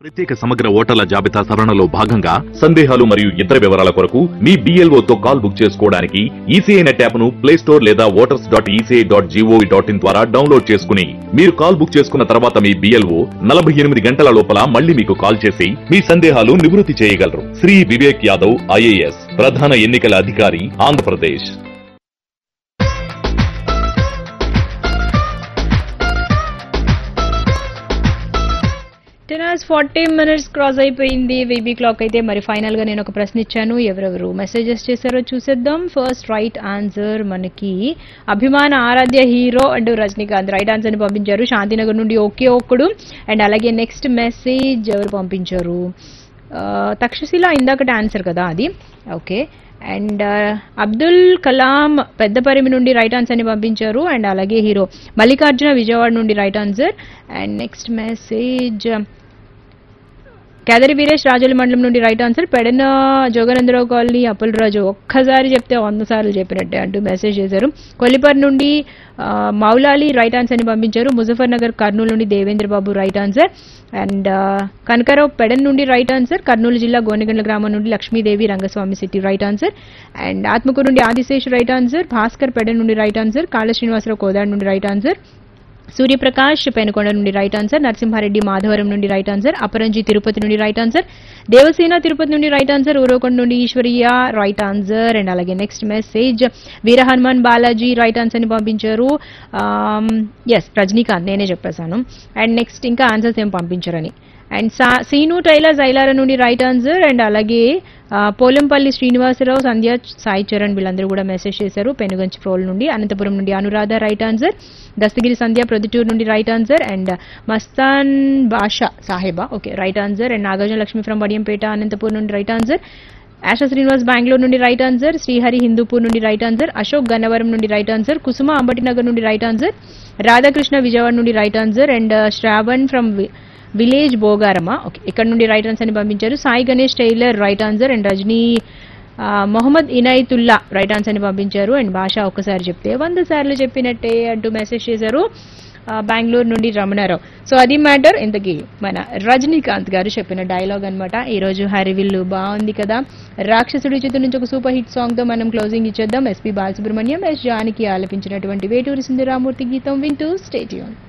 ప్రత్యేక సమగ్ర ఓటర్ల జాబితా సవరణలో భాగంగా సందేహాలు మరియు ఇతర వివరాల కొరకు మీ BLO తో కాల్ బుక్ చేసుకోవడానికి ఈసీఐ నెట్ యాప్ ను ప్లే స్టోర్ లేదా voters dot ECI dot GOV dot in ద్వారా డౌన్లోడ్ చేసుకుని మీరు కాల్ బుక్ చేసుకున్న తర్వాత మీ బిఎల్ఓ నలభై ఎనిమిది గంటల లోపల మళ్ళీ మీకు కాల్ చేసి మీ సందేహాలు నివృత్తి చేయగలరు శ్రీ వివేక్ యాదవ్ ఐఏఎస్ ప్రధాన ఎన్నికల అధికారి Andhra Pradesh ten hours forty minutes cross అయిపోయింది బేబీ క్లాక్ అయితే మరి ఫైనల్ గా నేను ఒక ప్రశ్న ఇచ్చాను ఎవరెవరు మెసేజెస్ చేశారో చూసేద్దాం ఫస్ట్ రైట్ ఆన్సర్ మనకి అభిమాన ఆరాధ్య hero and Rajinikanth right answer ని పంపించారు శాంతినగర్ నుండి ఒకే ఒక్కడు అండ్ అలాగే నెక్స్ట్ మెసేజ్ ఎవరు పంపించారు ఆ, తక్షశిల ఇందాకటి ఆన్సర్ కదా అది ఓకే అండ్ అబ్దుల్ కలాం పెద్దపరిమి నుండి రైట్ ఆన్సర్ ని పంపించారు అండ్ అలాగే హీరో మల్లికార్జున విజయవాడ నుండి right answer and next message Kedari Veeresh Rajoli మండలం నుండి right answer Pedana Joganandarao colony Appalaraju ఒక్కసారి చెప్తే వంద సార్లు చెప్పినట్టే అంటూ మెసేజ్ చేశారు కొల్లిపర్ నుండి ఆ, మౌలాలి రైట్ ఆన్సర్ ని పంపించారు ముజఫర్ నగర్ కర్నూలు నుండి Devendra Babu right answer and ఆ, కనకారావు పెడన్ నుండి రైట్ ఆన్సర్ కర్నూలు జిల్లా గోనెగండ్ల గ్రామం నుండి Lakshmidevi Rangaswamy city right answer and Atmakur నుండి ఆదిశేష్ రైట్ ఆన్సర్ భాస్కర్ పెడన్ నుండి రైట్ ఆన్సర్ కాళ శ్రీనివాసరావు కోదాడ్ నుండి రైట్ ఆన్సర్ సూర్యప్రకాష్ పెనుకొండ నుండి రైట్ ఆన్సర్ నరసింహారెడ్డి మాధవరం నుండి రైట్ ఆన్సర్ అపరంజి తిరుపతి నుండి రైట్ ఆన్సర్ దేవసేన తిరుపతి నుండి రైట్ ఆన్సర్ ఊరకొండ నుండి ఈశ్వరీయ రైట్ ఆన్సర్ అండ్ అలాగే next message Veera Hanuman Balaji right answer ని పంపించారు ఎస్ రజనీకాంత్ నేనే చెప్పేశాను అండ్ నెక్స్ట్ ఇంకా ఆన్సర్స్ ఏం పంపించారని అండ్ సా- సీను టైలర్ జైలార నుండి రైట్ ఆన్సర్ అండ్ అలాగే ఆ, పోలంపల్లి శ్రీనివాసరావు సంధ్య సాయి చరణ్ వీళ్ళందరూ కూడా మెసేజ్ చేశారు పెనుగంచి ప్రోల్ నుండి అనంతపురం నుండి అనురాధ రైట్ ఆన్సర్ దస్తగిరి సంధ్య ప్రొద్దుటూరు నుండి right answer and Mastan Basha Saheba okay right answer and Nagarjuna Lakshmi from Vadiyampeta Anantapur నుండి రైట్ ఆన్సర్ ఆశా శ్రీనివాస్ బెంగళూరు నుండి రైట్ ఆన్సర్ శ్రీహరి హిందూపూర్ నుండి రైట్ ఆన్సర్ అశోక్ గన్నవరం నుండి రైట్ ఆన్సర్ కుసుమ అంబటినగర్ నుండి రైట్ ఆన్సర్ రాధాకృష్ణ విజయవాడ నుండి right answer and Shravan from village Bogarama okay ఇక్కడ నుండి రైట్ ఆన్సర్ ని పంపించారు Sai Ganesh tailor right answer and Rajani ఆ, మొహమ్మద్ ఇనాయతుల్లా రైట్ ఆన్సర్ ని పంపించారు అండ్ భాష ఒక్కసారి చెప్తే వంద సార్లు చెప్పినట్టే అంటూ మెసేజ్ చేశారు ఆ, బెంగళూరు నుండి రమణారావు సో అది మ్యాటర్ ఇంతకీ మన రజనీకాంత్ గారు చెప్పిన డైలాగ్ అనమాట ఈ రోజు హరివిల్లు బాగుంది కదా రాక్షసుడి చిత్రం నుంచి ఒక సూపర్ హిట్ సాంగ్ తో మనం క్లోజింగ్ ఇచ్చేద్దాం ఎస్పీ బాలసుబ్రహ్మణ్యం ఎస్ జానికి ఆలపించినటువంటి వేటూరి సుందరామూర్తి గీతం వింటూ స్టేట్యూన్